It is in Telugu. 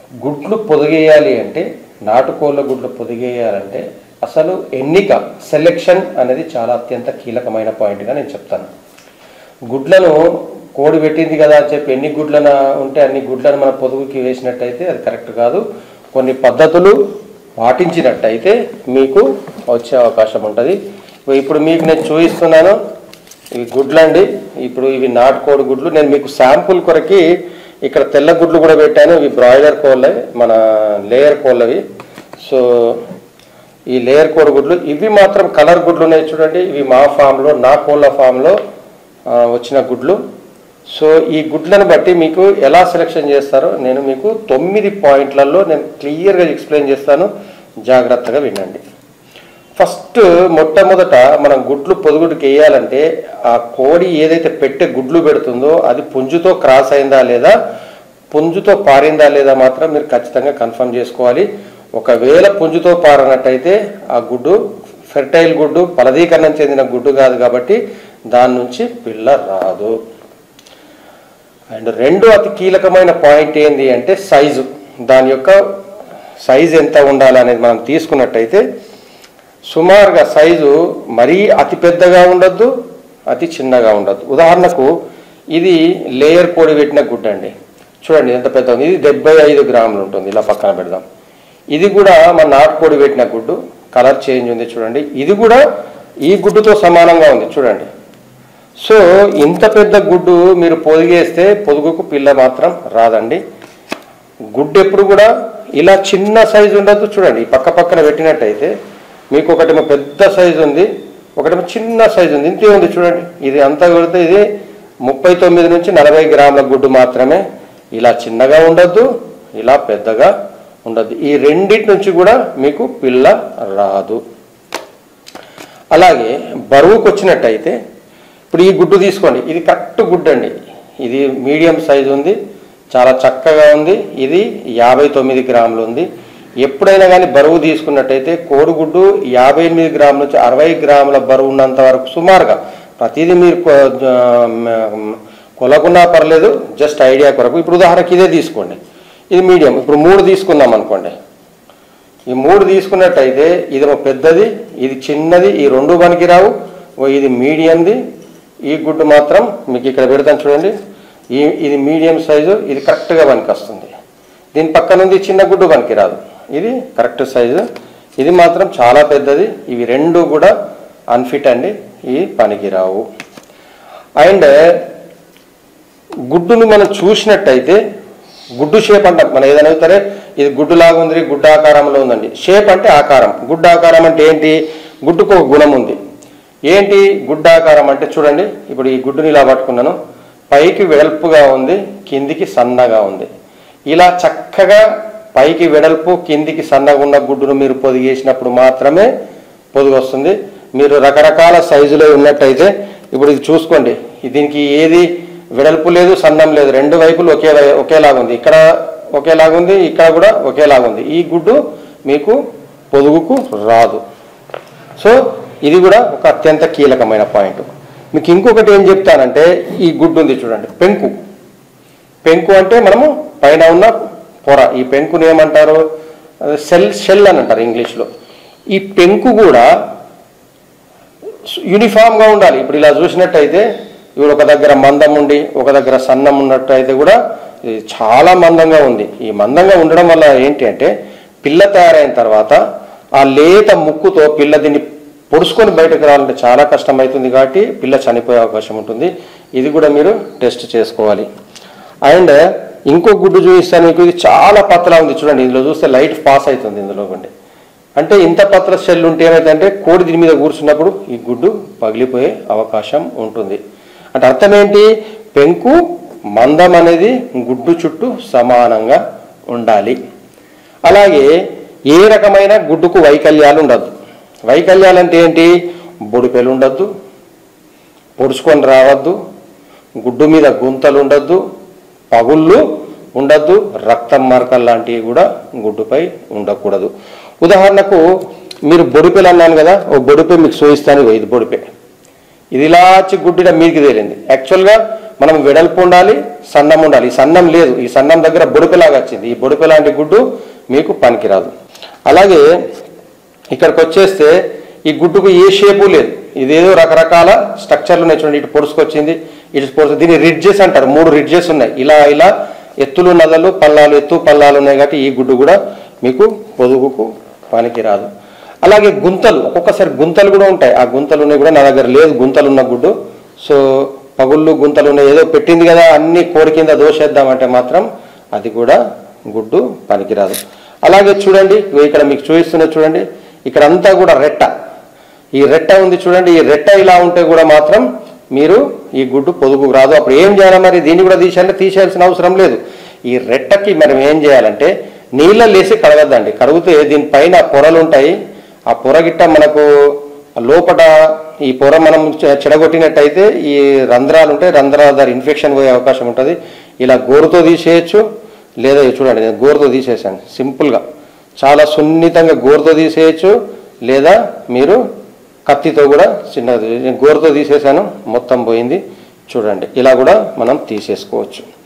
గుడ్లు పొదిగేయాలి అంటే నాటుకోళ్ళ గుడ్లు పొదిగేయాలంటే అసలు ఎన్నిక సెలెక్షన్ అనేది చాలా అత్యంత కీలకమైన పాయింట్గా నేను చెప్తాను గుడ్లను కోడి పెట్టింది కదా అని చెప్పి ఎన్ని గుడ్లను ఉంటే అన్ని గుడ్లను మన పొదుగుకి వేసినట్టయితే అది కరెక్ట్ కాదు కొన్ని పద్ధతులు పాటించినట్టయితే మీకు వచ్చే అవకాశం ఉంటుంది ఇప్పుడు మీకు నేను చూపిస్తున్నాను ఇవి గుడ్లు అండి ఇప్పుడు ఇవి నాటుకోడి గుడ్లు నేను మీకు శాంపుల్ కొరకి ఇక్కడ తెల్ల గుడ్లు కూడా పెట్టాను ఇవి బ్రాయిలర్ కోళ్ళవి మన లేయర్ కోళ్ళవి సో ఈ లేయర్ కోడి గుడ్లు ఇవి మాత్రం కలర్ గుడ్లు ఉన్నాయి చూడండి ఇవి మా ఫామ్లో నా కోళ్ళ ఫామ్లో ఆ, వచ్చిన గుడ్లు సో ఈ గుడ్లను బట్టి మీకు ఎలా సెలెక్షన్ చేస్తారో నేను మీకు తొమ్మిది పాయింట్లలో నేను క్లియర్గా ఎక్స్ప్లెయిన్ చేస్తాను జాగ్రత్తగా వినండి ఫస్ట్ మొట్టమొదట మనం గుడ్లు పొదుగుడికి వేయాలంటే ఆ కోడి ఏదైతే పెట్టే గుడ్లు పెడుతుందో అది పుంజుతో క్రాస్ అయిందా లేదా పుంజుతో పారిందా లేదా మాత్రం మీరు ఖచ్చితంగా కన్ఫర్మ్ చేసుకోవాలి ఒకవేళ పుంజుతో పారినట్టయితే ఆ గుడ్డు ఫెర్టైల్ గుడ్డు ఫలదీకరణం చెందిన గుడ్డు కాదు కాబట్టి దాని నుంచి పిల్ల రాదు అండ్ రెండు అతి కీలకమైన పాయింట్ ఏంటి అంటే సైజు దాని యొక్క సైజు ఎంత ఉండాలి అనేది మనం తీసుకున్నట్టయితే సుమారుగా సైజు మరీ అతి పెద్దగా ఉండొద్దు అతి చిన్నగా ఉండొద్దు ఉదాహరణకు ఇది లేయర్ పొడి పెట్టిన గుడ్డ అండి చూడండి ఎంత పెద్ద ఉంది ఇది డెబ్బై ఐదు గ్రాములు ఉంటుంది ఇలా పక్కన పెడదాం ఇది కూడా మన నాటుకోడి పెట్టిన గుడ్డు కలర్ చేంజ్ ఉంది చూడండి ఇది కూడా ఈ గుడ్డుతో సమానంగా ఉంది చూడండి సో ఇంత పెద్ద గుడ్డు మీరు పొదిగేస్తే పొదుగుకు పిల్ల మాత్రం రాదండి గుడ్డు ఎప్పుడు కూడా ఇలా చిన్న సైజు ఉండదు చూడండి ఈ పక్క పక్కన పెట్టినట్టయితే మీకు ఒకటేమో పెద్ద సైజు ఉంది ఒకటేమో చిన్న సైజు ఉంది ఇంతే ఉంది చూడండి ఇది అంతా కొడితే ఇది ముప్పై తొమ్మిది నుంచి నలభై గ్రాముల గుడ్డు మాత్రమే ఇలా చిన్నగా ఉండొద్దు ఇలా పెద్దగా ఉండద్దు ఈ రెండింటి నుంచి కూడా మీకు పిల్ల రాదు అలాగే బరువుకు వచ్చినట్టయితే ఇప్పుడు ఈ గుడ్డు తీసుకోండి ఇది కరెక్ట్ గుడ్డు అండి ఇది మీడియం సైజు ఉంది చాలా చక్కగా ఉంది ఇది యాభై తొమ్మిది గ్రాములు ఉంది ఎప్పుడైనా కానీ బరువు తీసుకున్నట్టయితే కోడిగుడ్డు యాభై ఎనిమిది గ్రాముల నుంచి అరవై గ్రాముల బరువు ఉన్నంత వరకు సుమారుగా ప్రతిదీ మీరు కొ- ఆ, మ- కొలకున్నా పర్లేదు జస్ట్ ఐడియా కొరకు ఇప్పుడు ఉదాహరణకి ఇదే తీసుకోండి ఇది మీడియం ఇప్పుడు మూడు తీసుకుందాం అనుకోండి ఈ మూడు తీసుకున్నట్టయితే ఇది ఒక పెద్దది ఇది చిన్నది ఈ రెండు పనికి రావు ఓ ఇది మీడియంది ఈ గుడ్డు మాత్రం మీకు ఇక్కడ పెడతాను చూడండి ఈ ఇది మీడియం సైజు ఇది కరెక్ట్గా పనికి వస్తుంది దీని పక్కన ఉంది చిన్న గుడ్డు పనికి రాదు ఇది కరెక్ట్ సైజు ఇది మాత్రం చాలా పెద్దది ఇవి రెండు కూడా అన్ఫిట్ అండి ఇవి పనికి రావు అండ్ గుడ్డుని మనం చూసినట్టయితే గుడ్డు షేప్ అంటాం మనం ఏదైనా సరే ఇది గుడ్డు లాగా ఉంది గుడ్డ ఆకారంలో ఉందండి షేప్ అంటే ఆకారం గుడ్డ ఆకారం అంటే ఏంటి గుడ్డుకు ఒక గుణం ఉంది ఏంటి గుడ్డ ఆకారం అంటే చూడండి ఇప్పుడు ఈ గుడ్డుని ఇలా పట్టుకున్నాను పైకి వెడల్పుగా ఉంది కిందికి సన్నగా ఉంది ఇలా చక్కగా పైకి వెడల్పు కిందికి సన్నగా ఉన్న గుడ్డును మీరు పొదిగేసినప్పుడు మాత్రమే పొదుగు వస్తుంది మీరు రకరకాల సైజులో ఉన్నట్టయితే ఇప్పుడు ఇది చూసుకోండి దీనికి ఏది వెడల్పు లేదు సన్నం లేదు రెండు వైపులు ఒకే ఒకేలాగా ఉంది ఇక్కడ ఒకేలాగా ఉంది ఇక్కడ కూడా ఒకేలాగా ఉంది ఈ గుడ్డు మీకు పొదుగుకు రాదు సో ఇది కూడా ఒక అత్యంత కీలకమైన పాయింట్ మీకు ఇంకొకటి ఏం చెప్తానంటే ఈ గుడ్డు ఉంది చూడండి పెంకు పెంకు అంటే మనము పైన ఉన్న పొర ఈ పెంకుని ఏమంటారు సెల్ షెల్ అని అంటారు ఇంగ్లీష్లో ఈ పెంకు కూడా యూనిఫామ్గా ఉండాలి ఇప్పుడు ఇలా చూసినట్టయితే ఇప్పుడు ఒక దగ్గర మందం ఉండి ఒక దగ్గర సన్నం ఉన్నట్టయితే కూడా ఇది చాలా మందంగా ఉంది ఈ మందంగా ఉండడం వల్ల ఏంటి అంటే పిల్ల తయారైన తర్వాత ఆ లేత ముక్కుతో పిల్ల దీన్ని పొడుచుకొని బయటకు రావాలంటే చాలా కష్టమవుతుంది కాబట్టి పిల్ల చనిపోయే అవకాశం ఉంటుంది ఇది కూడా మీరు టెస్ట్ చేసుకోవాలి అండ్ ఇంకో గుడ్డు చూపిస్తాను మీకు ఇది చాలా పతలా ఉంది చూడండి ఇందులో చూస్తే లైట్ పాస్ అవుతుంది ఇందులో కొండి అంటే ఇంత పత్ర సెల్ ఉంటే ఏమైందంటే కోడి దీని మీద కూర్చున్నప్పుడు ఈ గుడ్డు పగిలిపోయే అవకాశం ఉంటుంది అంటే అర్థం ఏంటి పెంకు మందం అనేది గుడ్డు చుట్టూ సమానంగా ఉండాలి అలాగే ఏ రకమైన గుడ్డుకు వైకల్యాలు ఉండద్దు వైకల్యాలు అంటే ఏంటి బొడిపెలు ఉండద్దు పొడుచుకొని రావద్దు గుడ్డు మీద గుంతలు ఉండద్దు పగుళ్ళు ఉండద్దు రక్తం మరకలు లాంటివి కూడా గుడ్డుపై ఉండకూడదు ఉదాహరణకు మీరు బొడిపెలు అన్నాను కదా ఓ బొడిపే మీకు చూపిస్తాను ఇగో ఇది బొడిపే ఇది ఇలా వచ్చి గుడ్డిన మీదికి తేలింది యాక్చువల్గా మనం వెడల్పు ఉండాలి సన్నం ఉండాలి ఈ సన్నం లేదు ఈ సన్నం దగ్గర బొడుపులాగా వచ్చింది ఈ బొడుపు లాంటి గుడ్డు మీకు పనికిరాదు అలాగే ఇక్కడికి వచ్చేస్తే ఈ గుడ్డుకు ఏ షేపు లేదు ఇదేదో రకరకాల స్ట్రక్చర్లు ఉన్నాయి చూడండి ఇటు పొడుచుకొచ్చింది ఇటు పొడుచు దీన్ని రిడ్జెస్ అంటారు మూడు రిడ్జెస్ ఉన్నాయి ఇలా ఇలా ఎత్తులు నదలు పల్లాలు ఎత్తు పల్లాలు ఉన్నాయి కాబట్టి ఈ గుడ్డు కూడా మీకు పొదుగుకు పనికిరాదు అలాగే గుంతలు ఒక్కొక్కసారి గుంతలు కూడా ఉంటాయి ఆ గుంతలు ఉన్నాయి కూడా నా దగ్గర లేదు గుంతలు ఉన్న గుడ్డు సో పగుళ్ళు గుంతలు ఉన్నాయి ఏదో పెట్టింది కదా అన్ని కోడి కింద దోషేద్దామంటే మాత్రం అది కూడా గుడ్డు పనికిరాదు అలాగే చూడండి ఇగో ఇక్కడ మీకు చూపిస్తున్నా చూడండి ఇక్కడ అంతా కూడా రెట్ట ఈ రెట్ట ఉంది చూడండి ఈ రెట్ట ఇలా ఉంటే కూడా మాత్రం మీరు ఈ గుడ్డు పొదుగు రాదు అప్పుడు ఏం చేయాలి మరి దీన్ని కూడా తీసేయాలంటే తీసేయాల్సిన అవసరం లేదు ఈ రెట్టకి మనం ఏం చేయాలంటే నీళ్ళ లేసి కడగద్దండి కడిగితే దీనిపైన పొరలు ఉంటాయి ఆ పొర గిట్ట మనకు లోపట ఈ పొర మనం చె- చెడగొట్టినట్టయితే ఈ రంధ్రాలు ఉంటాయి రంధ్రాల ద్వారా ఇన్ఫెక్షన్ పోయే అవకాశం ఉంటుంది ఇలా గోరుతో తీసేయచ్చు లేదా ఇది చూడండి నేను గోరుతో తీసేసాను సింపుల్గా చాలా సున్నితంగా గోరుతో తీసేయచ్చు లేదా మీరు కత్తితో కూడా చిన్నది నేను గోరుతో తీసేసాను మొత్తం పోయింది చూడండి ఇలా కూడా మనం తీసేసుకోవచ్చు